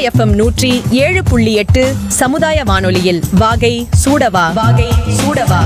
FM நூற்றி ஏழு புள்ளி எட்டு சமுதாய வானொலியில் வாகை சூடவா வாகை சூடவா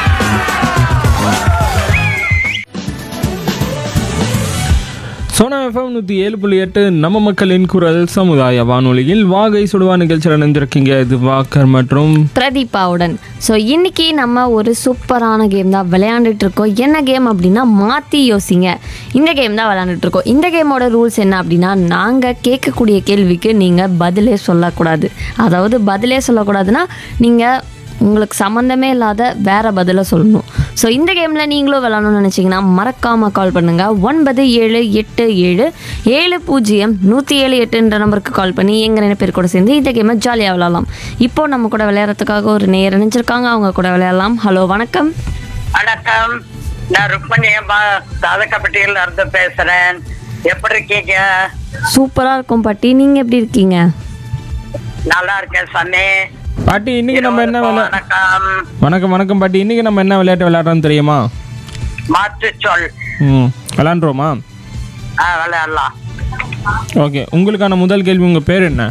சோனா எஃப்எம் நூற்றி ஏழு புள்ளி எட்டு நம்ம மக்களின் குரல் சமுதாய வானொலியில் வாகை சுடுவா நிகழ்ச்சியில் இணைஞ்சிருக்கீங்க இது வாக்கர் மற்றும் பிரதீபாவுடன் ஸோ இன்னைக்கு நம்ம ஒரு சூப்பரான கேம் தான் விளையாண்டுட்டு இருக்கோம் என்ன கேம் அப்படின்னா மாற்றி யோசிங்க இந்த கேம் தான் விளையாண்டுட்டு இருக்கோம் இந்த கேமோட ரூல்ஸ் என்ன அப்படின்னா நாங்கள் கேட்கக்கூடிய கேள்விக்கு நீங்கள் பதிலே சொல்லக்கூடாது அதாவது பதிலே சொல்லக்கூடாதுன்னா நீங்கள் உங்களுக்கு சம்மந்தமே இல்லாத வேற பதிலை சொல்லணும் ஸோ இந்த கேமில் நீங்களும் விளாடணும்னு நினச்சிங்கன்னா மறக்காமல் கால் பண்ணுங்கள் ஒன்பது ஏழு எட்டு ஏழு ஏழு பூஜ்ஜியம் நூற்றி ஏழு எட்டுன்ற நம்பருக்கு கால் பண்ணி எங்கள் ரெண்டு பேர் கூட சேர்ந்து இந்த கேமை ஜாலியாக விளாட்லாம் இப்போ நம்ம கூட விளையாடுறதுக்காக ஒரு நேர் நினைச்சிருக்காங்க அவங்க கூட விளையாடலாம் ஹலோ வணக்கம் வணக்கம் நான் ருக்மணி அம்மா தாதக்கப்பட்டியில இருந்து பேசுறேன் எப்படி இருக்கீங்க சூப்பராக இருக்கும் பாட்டி நீங்கள் எப்படி இருக்கீங்க நல்லா இருக்கேன் சன்னி பாட்டி இன்னைக்கு நம்ம என்ன விளையா வணக்கம் வணக்கம் வணக்கம் பாட்டி இன்னைக்கு நம்ம என்ன விளையாட்டு விளையாடுறோம் தெரியுமா மாற்று சொல் ம் விளாண்டுருவோமா ஆ விளையாடலாம் ஓகே உங்களுக்கான முதல் கேள்வி உங்கள் பேர் என்ன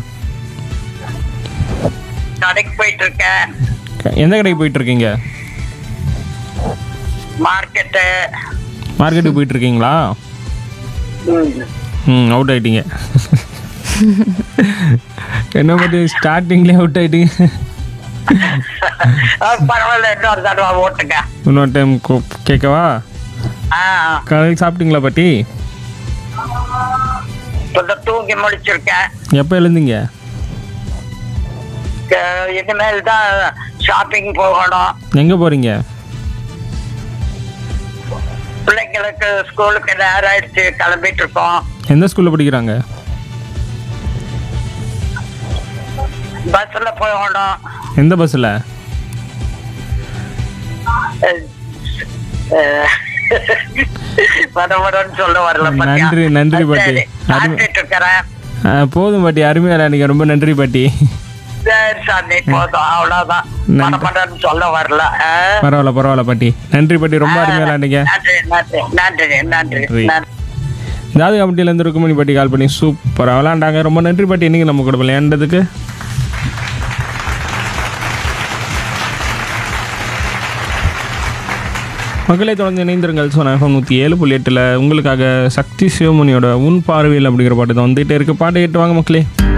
கடைக்கு போயிட்டு இருக்கேன் க- எந்த கடைக்கு போயிட்டு இருக்கீங்க மார்க்கெட்டு மார்க்கெட்டுக்கு போயிட்டு இருக்கீங்களா ம் அவுட் ஆயிட்டீங்க என்ன பாட்டி ஸ்டார்டிங்லேயே அவுட் ஆயிட்டீங்க பரவாயில்ல இன்னொரு தடவை ஓட்டுங்க இன்னொரு டைம் கேட்கவா ஆ காலையில் சாப்பிட்டீங்களா பாட்டி இப்ப தூங்கி முடிச்சிருக்கேன் எப்போ எழுந்தீங்க க- இனிமேல் தான் ஷாப்பிங் போகணும் எங்கே போகிறீங்க பிள்ளைங்களுக்கு ஸ்கூலுக்கு நேரம் ஆயிடுச்சு கிளம்பிட்டு இருக்கோம் எந்த ஸ்கூலில் படிக்கிறாங்க பஸ்ல போகணும் எந்த பஸ்ஸில் வரவரன்னு சொல்ல வரல பாத்தியா? நன்றி, நன்றி பாட்டி. சரி, சாப்பிட்டுட்டு இருக்கிறேன் போதும் பாட்டி அருமையாக விளையாடுங்க ரொம்ப நன்றி பாட்டி சரி சாமி போதும் அவ்வளவுதான் நன்றி. மனப்படன்னு சொல்ல வரல ஆ? பரவாயில்ல பரவாயில்ல பாட்டி நன்றி பாட்டி ரொம்ப அருமையாக விளையாடுங்க நன்றி நன்றி நன்றி நன்றி நன்றி. நன்றி ஜாதி கமிட்டியிலேருந்து ருக்குமணி பாட்டி கால் பண்ணி சூப்பராக விளையாண்டாங்க ரொம்ப நன்றி பாட்டி இன்னைக்கு நம்ம கூட விளையாண்டதுக்கு மக்களை தொடர்ந்து இணைந்திருங்கள் சொன்ன எஃப்எம் நூற்றி ஏழு புள்ளி எட்டில் உங்களுக்காக சக்தி சிவமணியோட உன் பார்வையில் அப்படிங்கிற பாட்டு தான் வந்துகிட்டே இருக்கு பாட்டு கேட்டு வாங்க மக்களே